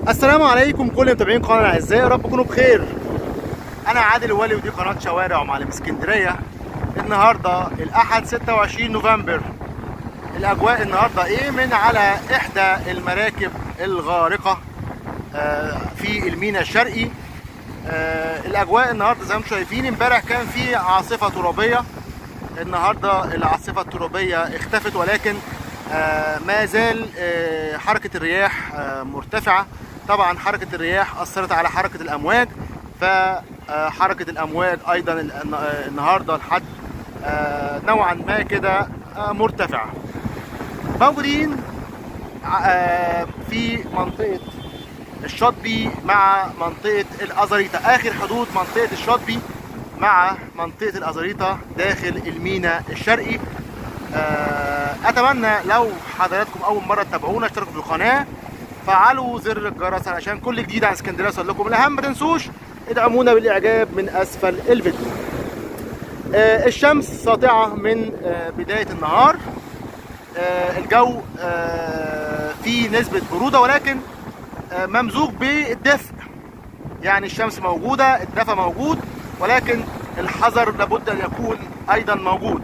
السلام عليكم كل متابعين قناه الاعزاء يا رب تكونوا بخير انا عادل ولي ودي قناه شوارع ومعلم اسكندريه النهارده الاحد 26 نوفمبر الاجواء النهارده ايه من على احدى المراكب الغارقه آه، في الميناء الشرقي آه، الاجواء النهارده زي ما انتم شايفين امبارح كان في عاصفه ترابيه النهارده العاصفه الترابيه اختفت ولكن آه، ما زال آه، حركه الرياح آه، مرتفعه طبعا حركه الرياح اثرت على حركه الامواج فحركه الامواج ايضا الن- آه، النهارده لحد آه، نوعا ما كده آه، مرتفعه موجودين آه، في منطقه الشاطبي مع منطقة الأزاريطة آخر حدود منطقة الشاطبي مع منطقة الأزاريطة داخل الميناء الشرقي آه، أتمنى لو حضراتكم أول مرة تتابعونا اشتركوا في القناة فعلوا زر الجرس علشان كل جديد عن اسكندرية يوصل لكم الأهم ما تنسوش ادعمونا بالإعجاب من أسفل الفيديو آه، الشمس ساطعة من آه، بداية النهار آه، الجو آه، فيه نسبة برودة ولكن آه، ممزوج بالدفء يعني الشمس موجودة الدفء موجود ولكن الحذر لابد أن يكون أيضا موجود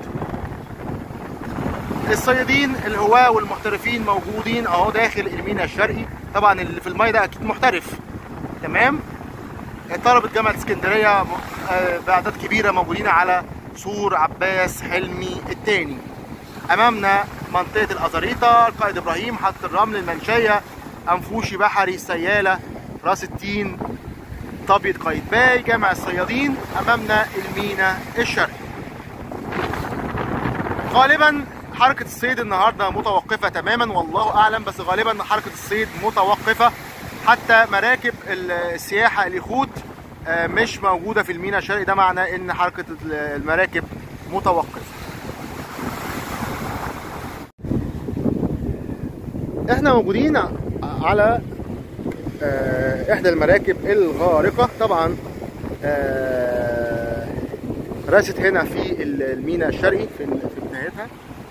الصيادين الهواة والمحترفين موجودين اهو داخل الميناء الشرقي طبعا اللي في الماء ده اكيد محترف تمام طلبة جامعة اسكندرية م- آه، بأعداد كبيرة موجودين على سور عباس حلمي الثاني أمامنا منطقة الأزاريطة القائد إبراهيم حط الرمل المنشية أنفوشي بحري السيالة راس التين طابية قايتباي جامع الصيادين أمامنا الميناء الشرقي غالبا حركة الصيد النهاردة متوقفة تماما والله أعلم بس غالبا حركة الصيد متوقفة حتى مراكب ال- السياحة اليخوت آه، مش موجودة في الميناء الشرقي ده معناه إن حركة ال- المراكب متوقفة احنا موجودين على آه، احدى المراكب الغارقة طبعا آه، راست هنا في الميناء الشرقي في في بدايتها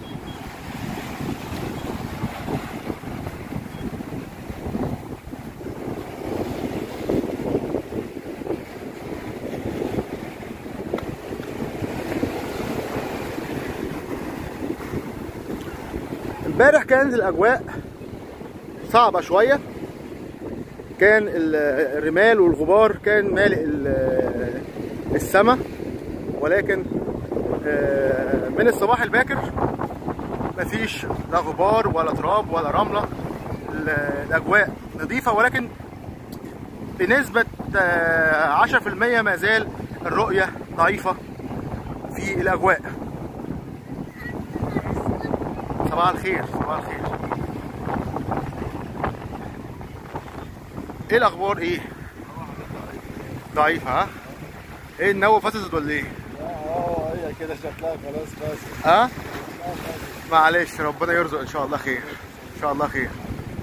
امبارح كانت الاجواء صعبة شوية كان ال- الرمال والغبار كان مالئ ال- السماء ولكن آه، من الصباح الباكر مفيش لا غبار ولا تراب ولا رملة ال- الأجواء نظيفة ولكن بنسبة آه، 10% ما زال الرؤية ضعيفة في الأجواء صباح الخير صباح الخير ايه الاخبار ايه ضعيفة ها ايه النوة فاتت ولا ايه اه هي كده شكلها خلاص بس ها معلش ربنا يرزق ان شاء الله خير ان شاء الله خير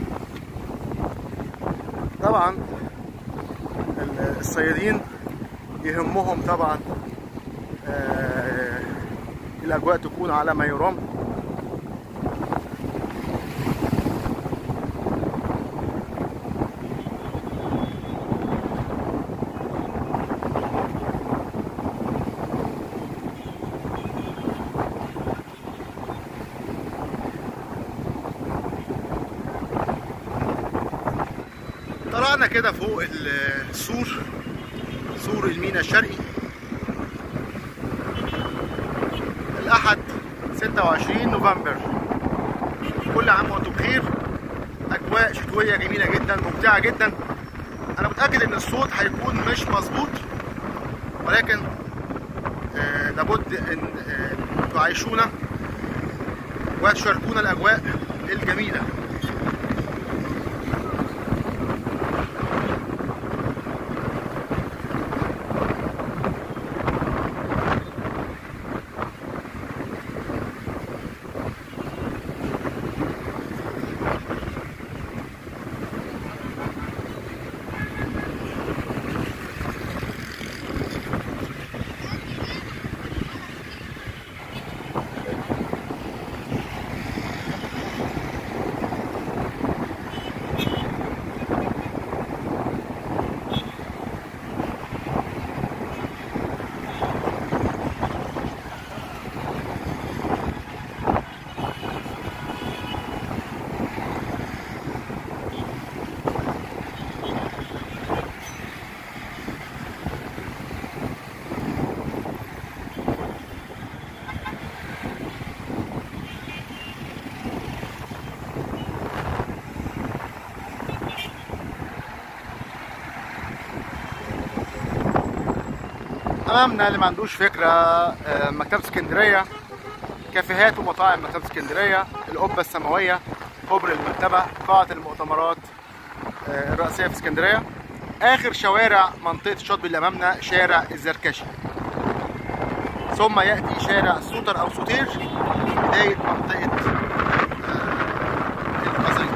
طبعا ال- الصيادين يهمهم طبعا آه، الاجواء تكون على ما يرام طلعنا كده فوق ال- السور سور الميناء الشرقي الأحد 26 نوفمبر كل عام وانتم بخير أجواء شتوية جميلة جدا ممتعة جدا أنا متأكد إن الصوت هيكون مش مظبوط ولكن آه لابد إن آه تعيشونا وتشاركونا الأجواء الجميلة امامنا اللي ما عندوش فكره آه، مكتبه اسكندريه كافيهات ومطاعم مكتبه اسكندريه القبه السماويه كوبري المكتبه قاعه المؤتمرات آه، الرئيسيه في اسكندريه اخر شوارع منطقه الشاطبي اللي امامنا شارع الزركشي ثم ياتي شارع سوتر او سوتير بدايه منطقه آه، القصريه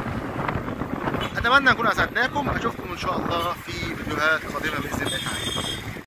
اتمنى نكون اسعدناكم اشوفكم ان شاء الله في فيديوهات قادمه باذن الله تعالى